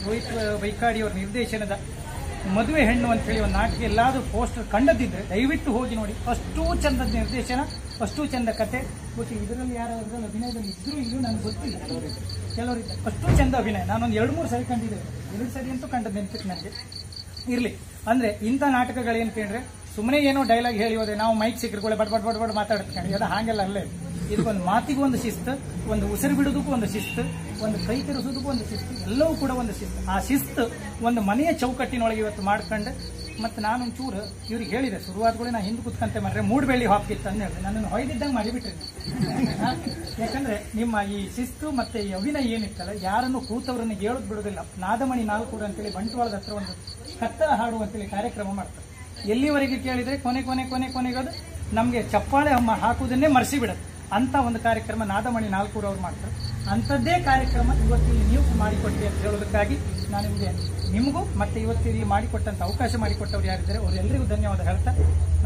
ರೋಹಿತ್ ಬೈಕಾಡಿ ಅವರ ನಿರ್ದೇಶನದ ಮದುವೆ ಹೆಣ್ಣು ಅಂತ ಹೇಳಿ ಒಂದು ನಾಟಕ ಎಲ್ಲಾದ್ರೂ ಪೋಸ್ಟರ್ ಕಂಡದಿದ್ರೆ ದಯವಿಟ್ಟು ಹೋಗಿ ನೋಡಿ ಅಷ್ಟೂ ಚಂದದ ನಿರ್ದೇಶನ ಅಷ್ಟೂ ಚಂದ ಕತೆ ಗೊತ್ತಿಲ್ಲ ಇದರಲ್ಲಿ ಯಾರಾದ್ರೂ ಅಭಿನಯದಲ್ಲಿ ಇದ್ರು ಇಲ್ಲೂ ನನಗೆ ಗೊತ್ತಿಲ್ಲ ಕೆಲವರಿದ್ದಾರೆ ಅಷ್ಟೂ ಚಂದ ಅಭಿನಯ ನಾನೊಂದು ಎರಡು ಮೂರು ಸರಿ ಕಂಡಿದ್ದೇನೆ ಎರಡು ಸರಿ ಅಂತೂ ಕಂಡದ್ದು ನೆನಪಿತ್ತು ನನಗೆ ಇರ್ಲಿ ಅಂದ್ರೆ ಇಂಥ ನಾಟಕಗಳೇನು ಕೇಳಿದ್ರೆ ಸುಮ್ಮನೆ ಏನೋ ಡೈಲಾಗ್ ಹೇಳಿ ಹೋದೆ ನಾವು ಮೈಕ್ ಸಿಕ್ಕರ್ಕೊಳ್ಳೆ ಬಡ್ ಬಡ್ ಬಡ್ ಬಡ್ ಮಾತಾಡ್ಕೊಂಡು ಅದು ಹಾಗೆಲ್ಲ ಅಲ್ಲೇ ಇದಕ್ಕೊಂದು ಮಾತಿಗೂ ಒಂದು ಶಿಸ್ತು ಒಂದು ಉಸಿರು ಬಿಡೋದಕ್ಕೂ ಒಂದು ಶಿಸ್ತು ಒಂದು ಕೈ ತಿರುಸೋದಕ್ಕೂ ಒಂದು ಶಿಸ್ತು ಎಲ್ಲವೂ ಕೂಡ ಒಂದು ಶಿಸ್ತು ಆ ಶಿಸ್ತು ಒಂದು ಮನೆಯ ಚೌಕಟ್ಟಿನೊಳಗೆ ಇವತ್ತು ಮಾಡ್ಕೊಂಡು ಮತ್ತೆ ನಾನೊಂಚೂರು ಇವ್ರಿಗೆ ಹೇಳಿದೆ ಶುರುವಾದ್ಗಳೇ ನಾ ಹಿಂದೆ ಕುತ್ಕಂತೆ ಮಾಡ್ರೆ ಮೂಡ್ಬೆಳ್ಳಿ ಹಾಕಿತ್ತು ಅಂತ ಹೇಳಿದೆ ನನ್ನನ್ನು ಹೊಯ್ದಿದ್ದಂಗೆ ಮಾಡಿಬಿಟ್ರಿ ಹಾ? ಯಾಕಂದ್ರೆ ನಿಮ್ಮ ಈ ಶಿಸ್ತು ಮತ್ತೆ ಈ ಅಭಿನಯ ಏನಿತ್ತಲ್ಲ ಯಾರನ್ನು ಕೂತವರನ್ನು ಹೇಳೋದು ಬಿಡೋದಿಲ್ಲ ನಾದಮಣಿ ನಾಲ್ಕೂರು ಅಂತೇಳಿ ಬಂಟ್ವಾಳದ ಹತ್ರ ಒಂದು ಕತ್ತಲ ಹಾಡು ಅಂತೇಳಿ ಕಾರ್ಯಕ್ರಮ ಮಾಡ್ತಾರೆ ಎಲ್ಲಿವರೆಗೆ ಕೇಳಿದ್ರೆ ಕೊನೆ ಕೊನೆ ಕೊನೆ ಕೊನೆಗದು ನಮಗೆ ಚಪ್ಪಾಳೆ ಅಮ್ಮ ಹಾಕುವುದನ್ನೇ ಮರೆಸಿ ಬಿಡುತ್ತೆ ಅಂತ ಒಂದು ಕಾರ್ಯಕ್ರಮ ನಾದಮಣಿ ನಾಲ್ಕೂರು ಅವ್ರು ಮಾಡ್ತಾರೆ ಅಂಥದ್ದೇ ಕಾರ್ಯಕ್ರಮ ಇವತ್ತಿಲ್ಲಿ ನೀವು ಮಾಡಿಕೊಟ್ಟಿ ಅಂತ ಹೇಳೋದಕ್ಕಾಗಿ ನಾನು ನಿಮಗೆ ನಿಮಗೂ ಮತ್ತೆ ಇವತ್ತಿಲ್ಲಿ ಮಾಡಿಕೊಟ್ಟಂತ ಅವಕಾಶ ಮಾಡಿಕೊಟ್ಟವ್ರು ಯಾರಿದ್ದಾರೆ ಅವರೆಲ್ಲರಿಗೂ ಧನ್ಯವಾದ ಹೇಳ್ತಾ